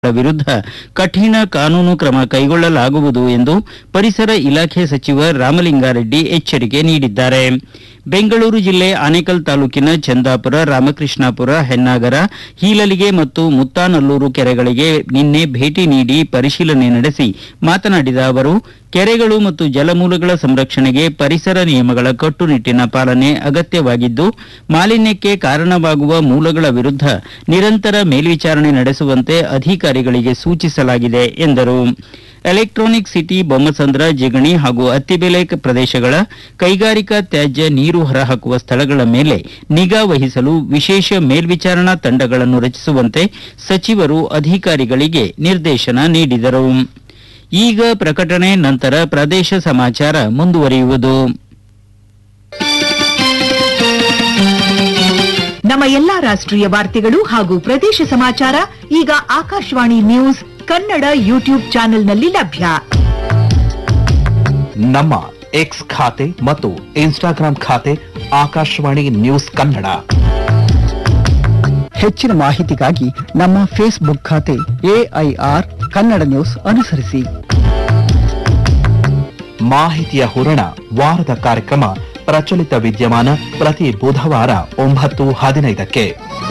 ವಿರುದ್ಧ ಕಠಿಣ ಕಾನೂನು ಕ್ರಮ ಕೈಗೊಳ್ಳಲಾಗುವುದು ಎಂದು ಪರಿಸರ ಇಲಾಖೆ ಸಚಿವ ರಾಮಲಿಂಗಾರೆಡ್ಡಿ ಎಚ್ಚರಿಕೆ ನೀಡಿದ್ದಾರೆ ಬೆಂಗಳೂರು ಜಿಲ್ಲೆ ಆನೇಕಲ್ ತಾಲೂಕಿನ ಚಂದಾಪುರ ರಾಮಕೃಷ್ಣಾಪುರ ಹೆನ್ನಾಗರ ಹೀಲಲಿಗೆ ಮತ್ತು ಮುತ್ತಾನಲ್ಲೂರು ಕೆರೆಗಳಿಗೆ ನಿನ್ನೆ ಭೇಟಿ ನೀಡಿ ಪರಿಶೀಲನೆ ನಡೆಸಿ ಮಾತನಾಡಿದ ಅವರು ಕೆರೆಗಳು ಮತ್ತು ಜಲಮೂಲಗಳ ಸಂರಕ್ಷಣೆಗೆ ಪರಿಸರ ನಿಯಮಗಳ ಕಟ್ಟುನಿಟ್ಟಿನ ಪಾಲನೆ ಅಗತ್ಯವಾಗಿದ್ದು ಮಾಲಿನ್ಯಕ್ಕೆ ಕಾರಣವಾಗುವ ಮೂಲಗಳ ವಿರುದ್ಧ ನಿರಂತರ ಮೇಲ್ವಿಚಾರಣೆ ನಡೆಸುವಂತೆ ಅಧಿಕಾರಿಗಳಿಗೆ ಸೂಚಿಸಲಾಗಿದೆ ಎಂದರು ಎಲೆಕ್ಟ್ರಾನಿಕ್ ಸಿಟಿ ಬೊಮ್ಮಸಂದ್ರ ಜಿಗಣಿ ಹಾಗೂ ಅತ್ತಿಬೆಲೆ ಪ್ರದೇಶಗಳ ಕೈಗಾರಿಕಾ ತ್ಯಾಜ್ಯ ನೀರು ಹೊರಹಾಕುವ ಸ್ಥಳಗಳ ಮೇಲೆ ನಿಗಾ ವಹಿಸಲು ವಿಶೇಷ ಮೇಲ್ವಿಚಾರಣಾ ತಂಡಗಳನ್ನು ರಚಿಸುವಂತೆ ಸಚಿವರು ಅಧಿಕಾರಿಗಳಿಗೆ ನಿರ್ದೇಶನ ನೀಡಿದರು ಈಗ ಪ್ರಕಟಣೆ ನಂತರ ಪ್ರದೇಶ ಸಮಾಚಾರ ಮುಂದುವರಿಯುವುದು ನಮ್ಮ ಎಲ್ಲಾ ರಾಷ್ಟ್ರೀಯ ವಾರ್ತೆಗಳು ಹಾಗೂ ಪ್ರದೇಶ ಸಮಾಚಾರ ಈಗ ಆಕಾಶವಾಣಿ ನ್ಯೂಸ್ ಕನ್ನಡ ಯೂಟ್ಯೂಬ್ ಚಾನೆಲ್ನಲ್ಲಿ ಲಭ್ಯ ನಮ್ಮ ಎಕ್ಸ್ ಖಾತೆ ಮತ್ತು ಇನ್ಸ್ಟಾಗ್ರಾಂ ಖಾತೆ ಆಕಾಶವಾಣಿ ನ್ಯೂಸ್ ಕನ್ನಡ ಹೆಚ್ಚಿನ ಮಾಹಿತಿಗಾಗಿ ನಮ್ಮ ಫೇಸ್ಬುಕ್ ಖಾತೆ ಎಐಆರ್ ಕನ್ನಡ ನ್ಯೂಸ್ ಅನುಸರಿಸಿ ಮಾಹಿತಿಯ ಹೂರಣ ವಾರದ ಕಾರ್ಯಕ್ರಮ ಪ್ರಚಲಿತ ವಿದ್ಯಮಾನ ಪ್ರತಿ ಬುಧವಾರ ಒಂಬತ್ತು ಹದಿನೈದಕ್ಕೆ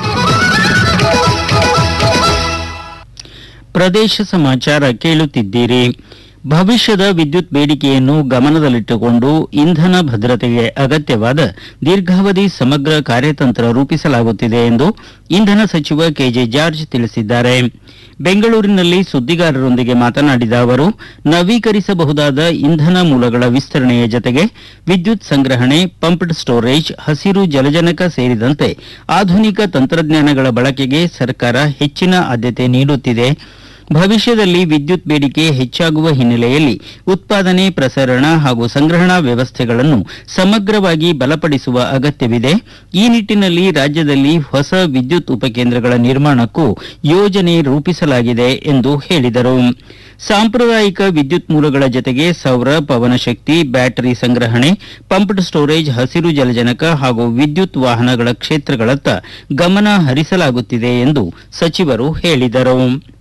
ಪ್ರದೇಶ ಸಮಾಚಾರ ಕೇಳುತ್ತಿದ್ದೀರಿ ಭವಿಷ್ಯದ ವಿದ್ಯುತ್ ಬೇಡಿಕೆಯನ್ನು ಗಮನದಲ್ಲಿಟ್ಟುಕೊಂಡು ಇಂಧನ ಭದ್ರತೆಗೆ ಅಗತ್ಯವಾದ ದೀರ್ಘಾವಧಿ ಸಮಗ್ರ ಕಾರ್ಯತಂತ್ರ ರೂಪಿಸಲಾಗುತ್ತಿದೆ ಎಂದು ಇಂಧನ ಸಚಿವ ಕೆಜೆ ಜಾರ್ಜ್ ತಿಳಿಸಿದ್ದಾರೆ ಬೆಂಗಳೂರಿನಲ್ಲಿ ಸುದ್ದಿಗಾರರೊಂದಿಗೆ ಮಾತನಾಡಿದ ಅವರು ನವೀಕರಿಸಬಹುದಾದ ಇಂಧನ ಮೂಲಗಳ ವಿಸ್ತರಣೆಯ ಜತೆಗೆ ವಿದ್ಯುತ್ ಸಂಗ್ರಹಣೆ ಪಂಪ್ಡ್ ಸ್ಟೋರೇಜ್ ಹಸಿರು ಜಲಜನಕ ಸೇರಿದಂತೆ ಆಧುನಿಕ ತಂತ್ರಜ್ಞಾನಗಳ ಬಳಕೆಗೆ ಸರ್ಕಾರ ಹೆಚ್ಚಿನ ಆದ್ಯತೆ ನೀಡುತ್ತಿದೆ ಭವಿಷ್ಯದಲ್ಲಿ ವಿದ್ಯುತ್ ಬೇಡಿಕೆ ಹೆಚ್ಚಾಗುವ ಹಿನ್ನೆಲೆಯಲ್ಲಿ ಉತ್ಪಾದನೆ ಪ್ರಸರಣ ಹಾಗೂ ಸಂಗ್ರಹಣಾ ವ್ಯವಸ್ಥೆಗಳನ್ನು ಸಮಗ್ರವಾಗಿ ಬಲಪಡಿಸುವ ಅಗತ್ಯವಿದೆ ಈ ನಿಟ್ಟಿನಲ್ಲಿ ರಾಜ್ಯದಲ್ಲಿ ಹೊಸ ವಿದ್ಯುತ್ ಉಪಕೇಂದ್ರಗಳ ನಿರ್ಮಾಣಕ್ಕೂ ಯೋಜನೆ ರೂಪಿಸಲಾಗಿದೆ ಎಂದು ಹೇಳಿದರು ಸಾಂಪ್ರದಾಯಿಕ ವಿದ್ಯುತ್ ಮೂಲಗಳ ಜತೆಗೆ ಸೌರ ಪವನಶಕ್ತಿ ಬ್ಯಾಟರಿ ಸಂಗ್ರಹಣೆ ಪಂಪ್ಡ್ ಸ್ಟೋರೇಜ್ ಹಸಿರು ಜಲಜನಕ ಹಾಗೂ ವಿದ್ಯುತ್ ವಾಹನಗಳ ಕ್ಷೇತ್ರಗಳತ್ತ ಗಮನ ಹರಿಸಲಾಗುತ್ತಿದೆ ಎಂದು ಸಚಿವರು ಹೇಳಿದರು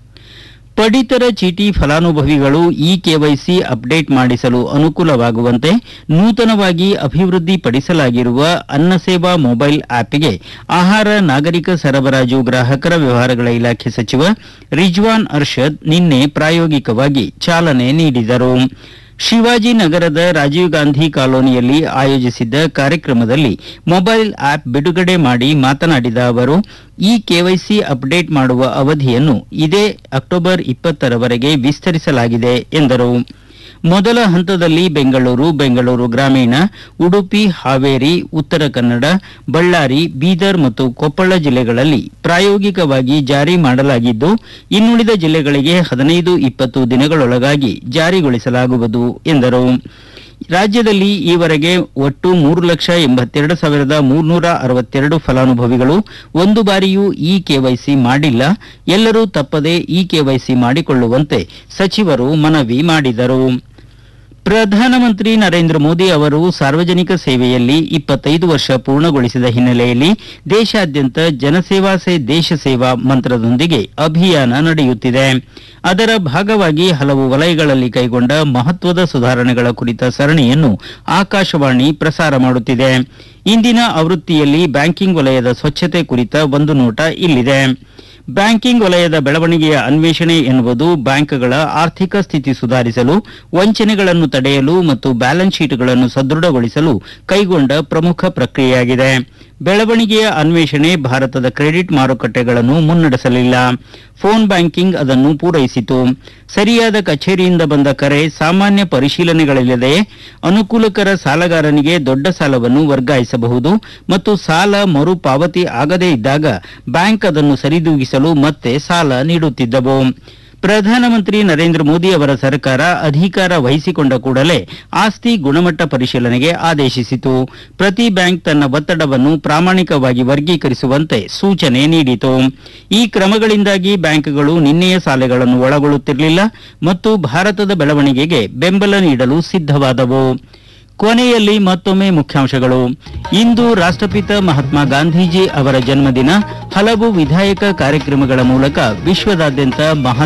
ಪಡಿತರ ಚೀಟಿ ಫಲಾನುಭವಿಗಳು ಇ ಕೆವೈಸಿ ಅಪ್ಡೇಟ್ ಮಾಡಿಸಲು ಅನುಕೂಲವಾಗುವಂತೆ ನೂತನವಾಗಿ ಅಭಿವೃದ್ಧಿಪಡಿಸಲಾಗಿರುವ ಅನ್ನ ಸೇವಾ ಮೊಬೈಲ್ ಆಪ್ಗೆ ಆಹಾರ ನಾಗರಿಕ ಸರಬರಾಜು ಗ್ರಾಹಕರ ವ್ಯವಹಾರಗಳ ಇಲಾಖೆ ಸಚಿವ ರಿಜ್ವಾನ್ ಅರ್ಷದ್ ನಿನ್ನೆ ಪ್ರಾಯೋಗಿಕವಾಗಿ ಚಾಲನೆ ನೀಡಿದರು ಶಿವಾಜಿನಗರದ ರಾಜೀವ್ ಗಾಂಧಿ ಕಾಲೋನಿಯಲ್ಲಿ ಆಯೋಜಿಸಿದ್ದ ಕಾರ್ಯಕ್ರಮದಲ್ಲಿ ಮೊಬೈಲ್ ಆಪ್ ಬಿಡುಗಡೆ ಮಾಡಿ ಮಾತನಾಡಿದ ಅವರು ಈ ಕೆವೈಸಿ ಅಪ್ಡೇಟ್ ಮಾಡುವ ಅವಧಿಯನ್ನು ಇದೇ ಅಕ್ಟೋಬರ್ ಇಪ್ಪತ್ತರವರೆಗೆ ವಿಸ್ತರಿಸಲಾಗಿದೆ ಎಂದರು ಮೊದಲ ಹಂತದಲ್ಲಿ ಬೆಂಗಳೂರು ಬೆಂಗಳೂರು ಗ್ರಾಮೀಣ ಉಡುಪಿ ಹಾವೇರಿ ಉತ್ತರ ಕನ್ನಡ ಬಳ್ಳಾರಿ ಬೀದರ್ ಮತ್ತು ಕೊಪ್ಪಳ ಜಿಲ್ಲೆಗಳಲ್ಲಿ ಪ್ರಾಯೋಗಿಕವಾಗಿ ಜಾರಿ ಮಾಡಲಾಗಿದ್ದು ಇನ್ನುಳಿದ ಜಿಲ್ಲೆಗಳಿಗೆ ಹದಿನೈದು ಇಪ್ಪತ್ತು ದಿನಗಳೊಳಗಾಗಿ ಜಾರಿಗೊಳಿಸಲಾಗುವುದು ಎಂದರು ರಾಜ್ಯದಲ್ಲಿ ಈವರೆಗೆ ಒಟ್ಟು ಮೂರು ಲಕ್ಷ ಎಂಬತ್ತೆರಡು ಸಾವಿರದ ಮೂರ್ನೂರ ಅರವತ್ತೆರಡು ಫಲಾನುಭವಿಗಳು ಒಂದು ಬಾರಿಯೂ ಇ ಕೆವೈಸಿ ಮಾಡಿಲ್ಲ ಎಲ್ಲರೂ ತಪ್ಪದೆ ಇ ಕೆವೈಸಿ ಮಾಡಿಕೊಳ್ಳುವಂತೆ ಸಚಿವರು ಮನವಿ ಮಾಡಿದರು ಪ್ರಧಾನಮಂತ್ರಿ ನರೇಂದ್ರ ಮೋದಿ ಅವರು ಸಾರ್ವಜನಿಕ ಸೇವೆಯಲ್ಲಿ ಇಪ್ಪತ್ತೈದು ವರ್ಷ ಪೂರ್ಣಗೊಳಿಸಿದ ಹಿನ್ನೆಲೆಯಲ್ಲಿ ದೇಶಾದ್ಯಂತ ಜನಸೇವಾ ಸೇ ದೇಶ ಸೇವಾ ಮಂತ್ರದೊಂದಿಗೆ ಅಭಿಯಾನ ನಡೆಯುತ್ತಿದೆ ಅದರ ಭಾಗವಾಗಿ ಹಲವು ವಲಯಗಳಲ್ಲಿ ಕೈಗೊಂಡ ಮಹತ್ವದ ಸುಧಾರಣೆಗಳ ಕುರಿತ ಸರಣಿಯನ್ನು ಆಕಾಶವಾಣಿ ಪ್ರಸಾರ ಮಾಡುತ್ತಿದೆ ಇಂದಿನ ಆವೃತ್ತಿಯಲ್ಲಿ ಬ್ಯಾಂಕಿಂಗ್ ವಲಯದ ಸ್ವಚ್ಛತೆ ಕುರಿತ ಒಂದು ನೋಟ ಇಲ್ಲಿದೆ ಬ್ಯಾಂಕಿಂಗ್ ವಲಯದ ಬೆಳವಣಿಗೆಯ ಅನ್ವೇಷಣೆ ಎನ್ನುವುದು ಬ್ಯಾಂಕ್ಗಳ ಆರ್ಥಿಕ ಸ್ಥಿತಿ ಸುಧಾರಿಸಲು ವಂಚನೆಗಳನ್ನು ತಡೆಯಲು ಮತ್ತು ಬ್ಯಾಲೆನ್ಸ್ ಶೀಟ್ಗಳನ್ನು ಸದೃಢಗೊಳಿಸಲು ಕೈಗೊಂಡ ಪ್ರಮುಖ ಪ್ರಕ್ರಿಯೆಯಾಗಿದೆ ಬೆಳವಣಿಗೆಯ ಅನ್ವೇಷಣೆ ಭಾರತದ ಕ್ರೆಡಿಟ್ ಮಾರುಕಟ್ಟೆಗಳನ್ನು ಮುನ್ನಡೆಸಲಿಲ್ಲ ಫೋನ್ ಬ್ಯಾಂಕಿಂಗ್ ಅದನ್ನು ಪೂರೈಸಿತು ಸರಿಯಾದ ಕಚೇರಿಯಿಂದ ಬಂದ ಕರೆ ಸಾಮಾನ್ಯ ಪರಿಶೀಲನೆಗಳಿಲ್ಲದೆ ಅನುಕೂಲಕರ ಸಾಲಗಾರನಿಗೆ ದೊಡ್ಡ ಸಾಲವನ್ನು ವರ್ಗಾಯಿಸಬಹುದು ಮತ್ತು ಸಾಲ ಮರುಪಾವತಿ ಆಗದೇ ಇದ್ದಾಗ ಬ್ಯಾಂಕ್ ಅದನ್ನು ಸರಿದೂಗಿಸಲು ಮತ್ತೆ ಸಾಲ ನೀಡುತ್ತಿದ್ದವು ಪ್ರಧಾನಮಂತ್ರಿ ನರೇಂದ್ರ ಮೋದಿ ಅವರ ಸರ್ಕಾರ ಅಧಿಕಾರ ವಹಿಸಿಕೊಂಡ ಕೂಡಲೇ ಆಸ್ತಿ ಗುಣಮಟ್ಟ ಪರಿಶೀಲನೆಗೆ ಆದೇಶಿಸಿತು ಪ್ರತಿ ಬ್ಯಾಂಕ್ ತನ್ನ ಒತ್ತಡವನ್ನು ಪ್ರಾಮಾಣಿಕವಾಗಿ ವರ್ಗೀಕರಿಸುವಂತೆ ಸೂಚನೆ ನೀಡಿತು ಈ ಕ್ರಮಗಳಿಂದಾಗಿ ಬ್ಯಾಂಕ್ಗಳು ನಿನ್ನೆಯ ಸಾಲೆಗಳನ್ನು ಒಳಗೊಳ್ಳುತ್ತಿರಲಿಲ್ಲ ಮತ್ತು ಭಾರತದ ಬೆಳವಣಿಗೆಗೆ ಬೆಂಬಲ ನೀಡಲು ಸಿದ್ಧವಾದವು ಕೊನೆಯಲ್ಲಿ ಮತ್ತೊಮ್ಮೆ ಮುಖ್ಯಾಂಶಗಳು ಇಂದು ರಾಷ್ಟ್ರಪಿತ ಮಹಾತ್ಮ ಗಾಂಧೀಜಿ ಅವರ ಜನ್ಮದಿನ ಹಲವು ವಿಧಾಯಕ ಕಾರ್ಯಕ್ರಮಗಳ ಮೂಲಕ ವಿಶ್ವದಾದ್ಯಂತ ಮಹಾತ್ಮ